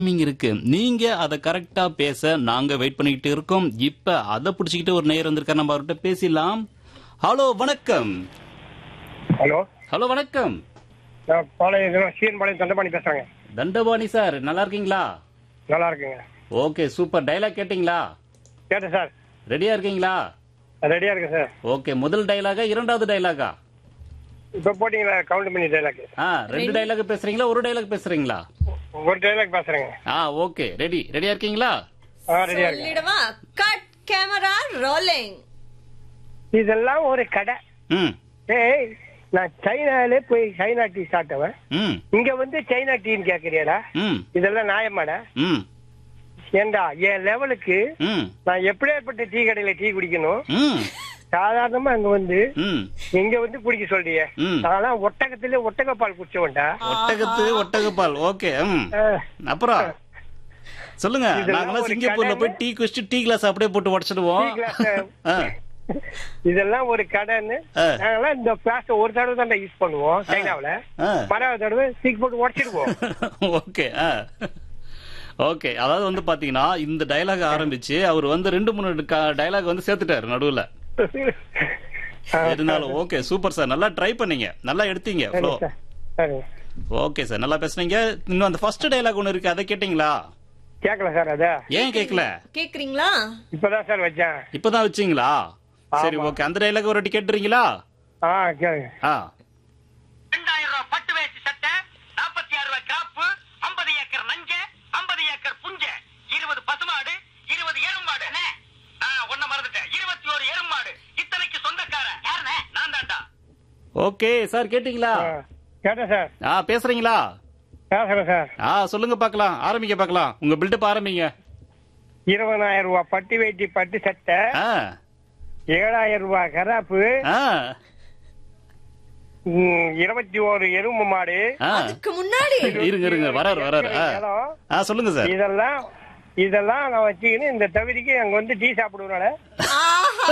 Timing இருக்கு நீங்க அதை கரெக்டா பேச நாங்க வெயிட் பண்ணிக்கிட்டு இருக்கோம் இப்ப அதை பிடிச்சிக்கிட்டு ஒரு நேயர் வந்திருக்காரு நம்ம அவர்கிட்ட பேசிடலாம் ஹலோ வணக்கம் ஹலோ ஹலோ வணக்கம் நான் பாளையம் சீரன்பாளையம் தண்டபாணி பேசுறேங்க தண்டபாணி சார் நல்லா இருக்கீங்களா நல்லா இருக்குங்க ஓகே சூப்பர் டைலாக் கேட்டிங்களா கேட்டேன் சார் ரெடியா இருக்கீங்களா ரெடியா இருக்கேன் சார் ஓகே முதல் டைலாகா இரண்டாவது டைலாகா இப்போ போட்டீங்களா கவுண்ட் பண்ணி டைலாக் ஆ ரெண்டு டைலாக் பேசுறீங்களா ஒரு டைலாக் பேசுறீங்களா ஒரு டைலாக் பேசுறேங்க ஆ ஓகே ரெடி ரெடியா இருக்கீங்களா ஆ ரெடியா இருக்கேன் சொல்லிடவா கட் கேமரா ரோலிங் இதெல்லாம் ஒரு கடை ம் ஏய் நான் சைனாலே போய் சைனா டீ சாப்பிட்டவன் ம் இங்க வந்து சைனா டீன்னு கேக்குறியாடா ம் இதெல்லாம் நியாயமாடா ம் ஏண்டா என் லெவலுக்கு ம் நான் எப்படியாப்பட்ட டீ கடையில டீ குடிக்கணும் ம் சாதாரணமா அங்க வந்து ம் இங்க வந்து குடிக்க சொல்றியே ம். நான்லாம் ஒட்டகத்திலே ஒட்டக பால் குடிச்சவன்டா ஒட்டகத்து ஒட்டகப்பால் ஓகே ம் ஆ. அப்புறம் சொல்லுங்க இதெல்லாம் நாங்கெல்லாம் ஒரு சிங்கப்பூர்ல போய் டீ குடிச்சிட்டு டீ கிளாஸ் அப்படியே போட்டு உடச்சிடுவோம் டீ glass, ஆ. இதெல்லாம் ஒரு கடைன்னு ஆ. நாங்கெல்லாம் இந்த பிளாஸ்ட ஒரு தடவை தான் யூஸ் பண்ணுவோம் சைனாவுல ஆ. மறாவது தடவை சீக் போட்டு உடச்சிடுவோம் ஓகே ஆ ஓகே அதாவது வந்து பாத்தீங்கன்னா இந்த டயலாக் ஆரம்பிச்சு அவர் வந்து ரெண்டு மூணு டயலாக் வந்து சேர்த்துட்டாரு நடுவுல இருந்தாலும் ஓகே சூப்பர் சார் நல்லா ட்ரை பண்ணீங்க நல்லா எடுத்தீங்க சரி ஃப்ளோ சார் சரி ஓகே சார் நல்லா பேசுனீங்க இன்னும் அந்த ஃபர்ஸ்ட் டயலாக் ஒன்னு இருக்கு அதை கேட்டீங்களா கேட்கல சார் அத ஏன் கேட்கல கேக்குறீங்களா இப்பதான் சார் வச்சேன் இப்பதான் வச்சீங்களா சரி ஆமா. ஓகே அந்த டயலாக் ஒரு வாட்டி கேட்டுறீங்களா ஆ கேளுங்க ஆ ரெண்டாயிரம் ரூபாய் பட்டு வேஷ்டி சட்டை நாற்பத்தி ஆறு ரூபாய் கிராப்பு ஐம்பது ஏக்கர் நஞ்ச ஐம்பது ஏக்கர் புஞ்ச இருபது பசுமாடு இருபது எருமாடு ஒன்ன மறந்துட்டேன் இருபத்தி ஒரு எருமாடு இத்தனைக்கு சொந்தக்காரன் யாருனே நான் தான்டா ஓகே சார் கேட்டீங்களா ஆ, கேட்டேன் சார் ஆ பேசுறீங்களா பேசுறேன் சார் ஆ சொல்லுங்க பார்க்கலாம் ஆரம்பிக்க பார்க்கலாம் உங்க பில்டப் ஆரம்பிங்க இருபதாயிரம் ரூபாய் பட்டு வேட்டி பட்டு சட்டை ஆ ஏழாயிரம் ரூபாய் கராப்பு ஆ ம், இருபத்தி ஒரு எருமை மாடு ஆ அதுக்கு முன்னாடி இருங்க இருங்க வராரு வராரு ஆ. ஏலம். ஆ சொல்லுங்க சார் இதெல்லாம் இதெல்லாம் நான் வச்சுக்கின்னு இந்த தவிரிக்கு அங்க வந்து டீ சாப்பிடுவனால ஆஹா.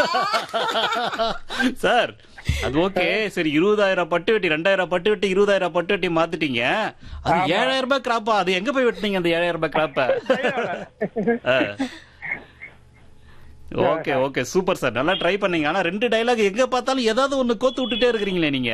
சார் அது ஓகே சரி இருபதாயிரம் பட்டு வெட்டி ரெண்டாயிரம் பட்டு வெட்டி இருபதாயிரம் பட்டு வெட்டி மாத்திட்டீங்க அது ஆமா. ஏழாயிரம் ரூபாய் கிராப்பா அது எங்க போய் வெட்டினீங்க அந்த ஏழாயிரம் ரூபாய் கிராப்ப ஓகே ஓகே சூப்பர் சார் நல்லா ட்ரை பண்ணீங்க ஆனா ரெண்டு டைலாக் எங்க பார்த்தாலும் ஏதாவது ஒண்ணு கோத்து விட்டுட்டே இருக்கிறீங்களே நீங்க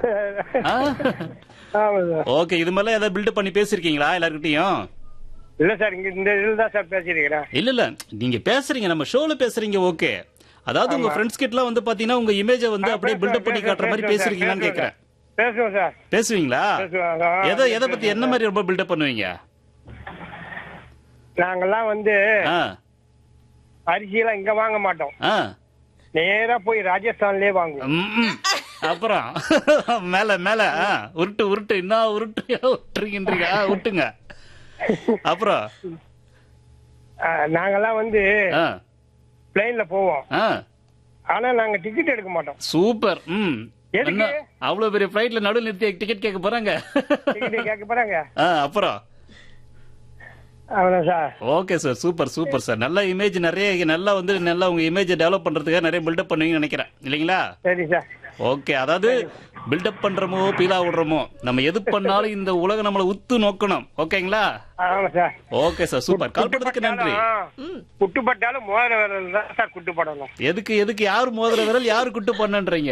ஆமா சார் ஓகே இது மாதிரிலாம் ஏதாவது பில்டப் பண்ணி பேசிருக்கீங்களா எல்லார்கிட்டயும் இல்ல சார் இங்க இந்த இதுல தான் சார் பேசியிருக்கிறேன் இல்ல இல்ல நீங்க பேசுறீங்க நம்ம ஷோல பேசுறீங்க ஓகே அதாவது உங்க ஃப்ரெண்ட்ஸ் கிட்டலாம் வந்து பாத்தீங்கன்னா உங்க இமேஜ வந்து அப்படியே பில்டப் பண்ணி காட்டுற மாதிரி பேசுறீங்களான்னு கேக்குறேன் பேசுவோம் சார் பேசுவீங்களா பேசுவாங்க. ஆ, எதை எதை பத்தி என்ன மாதிரி ரொம்ப பில்டப் பண்ணுவீங்க நாங்கெல்லாம் வந்து ஆ அரிசி எல்லாம் இங்க வாங்க மாட்டோம் ஆ நேரா போய் ராஜஸ்தான்லயே வாங்குவோம் ம், ம். அப்புறம் மேல மேல ஆ, உருட்டு உருட்டு என்ன உருட்டு உருட்டுறீங்கன்றீங்க ஆ, உருட்டுங்க அப்புறம் ஆ, நாங்கெல்லாம் வந்து ஆ பிளைன்ல போவோம் ஆ ஆனா நாங்க டிக்கெட் எடுக்க மாட்டோம் சூப்பர் ம் எதுக்கு? என்ன அவ்வளவு பெரிய ஃபிளைட்ல நடுவில் நிறுத்தி டிக்கெட் கேட்க போறாங்க டிக்கெட் கேட்க போறாங்க ஆ அப்புறம் அவ்வளவு sir okay sir super super sir நல்ல இமேஜ் நிறைய நல்லா வந்து நல்லா உங்க இமேஜ் டெவலப் பண்றதுக்காக நிறைய பில்டப் பண்ணுவீங்கன்னு நினைக்கிறேன் இல்லைங்களா சரி சார் ஓகே அதாவது பில்டப் பண்றோமோ பீலா விடுறோமோ நம்ம எது பண்ணாலும் இந்த உலகம் நம்மள உத்து நோக்கணும் ஓகேங்களா ஆமா sir okay sir super call பண்ணதுக்கு நன்றி குட்டுப்பட்டாலும் மோதிர விரல் தான் சார் குட்டுப்படணும் எதுக்கு எதுக்கு யாரு மோதிர விரல் யாரு குட்டு பண்ணுன்றீங்க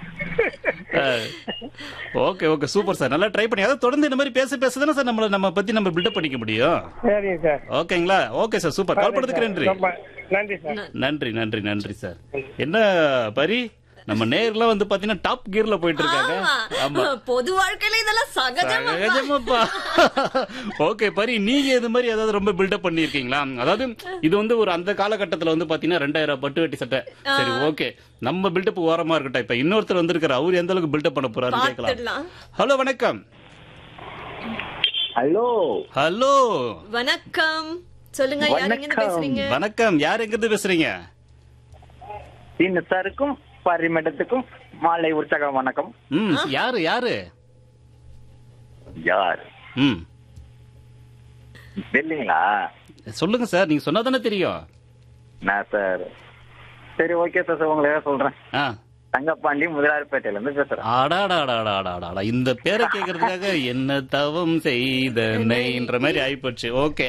ஓகே ஓகே சூப்பர் சார் நல்லா ட்ரை பண்ணி அதாவது தொடர்ந்து இந்த மாதிரி பேச பேச தானே சார் நம்மள நம்ம பத்தி நம்ம பில்டப் பண்ணிக்க முடியும் சரிங்க சார் ஓகேங்களா ஓகே சார் சூப்பர் கால் பண்ணதுக்கு நன்றி ரொம்ப நன்றி சார் நன்றி நன்றி நன்றி சார் என்ன பரி நம்ம நேர்லாம் வந்து பாத்தீங்கன்னா டாப் கியர்ல போயிட்டு இருக்காங்க ஆமா ஆமா பொது வாழ்க்கையில இதெல்லாம் சகஜமா சகஜமாப்பா ஓகே பரி நீங்க இது மாதிரி ஏதாவது ரொம்ப பில்டப் பண்ணிருக்கீங்களா அதாவது இது வந்து ஒரு அந்த காலகட்டத்துல வந்து பாத்தீங்கன்னா ரெண்டாயிரம் பட்டு வெட்டி சட்டை சரி ஓகே நம்ம பில்டப் ஓரமா இருக்கட்டும் இப்ப இன்னொருத்தர் வந்திருக்காரு அவர் எந்த அளவுக்கு பில்டப் பண்ண போறாரு கேட்கலாம் பாத்துடலாம் ஹலோ வணக்கம் ஹலோ ஹலோ வணக்கம் சொல்லுங்க யார் எங்க இருந்து பேசுறீங்க வணக்கம் யார் எங்க இருந்து பேசுறீங்க தினத்தாருக்கும் பரிமடத்துக்கும் மாலை உற்சாக வணக்கம் ம் யாரு யாரு யார் ம் இல்லைங்களா சொல்லுங்க சார் நீங்க சொன்னா தானே தெரியும் நான் சார் சரி ஓகே சார் சார் உங்களை சொல்றேன் ஆ தங்கப்பாண்டி முதலாளிப்பேட்டையில இருந்து பேசுறேன் அடாடாடாடாடாடா இந்த பேரை கேக்குறதுக்காக என்ன தவம் செய்தனைன்ற மாதிரி ஆயிப்போச்சு ஓகே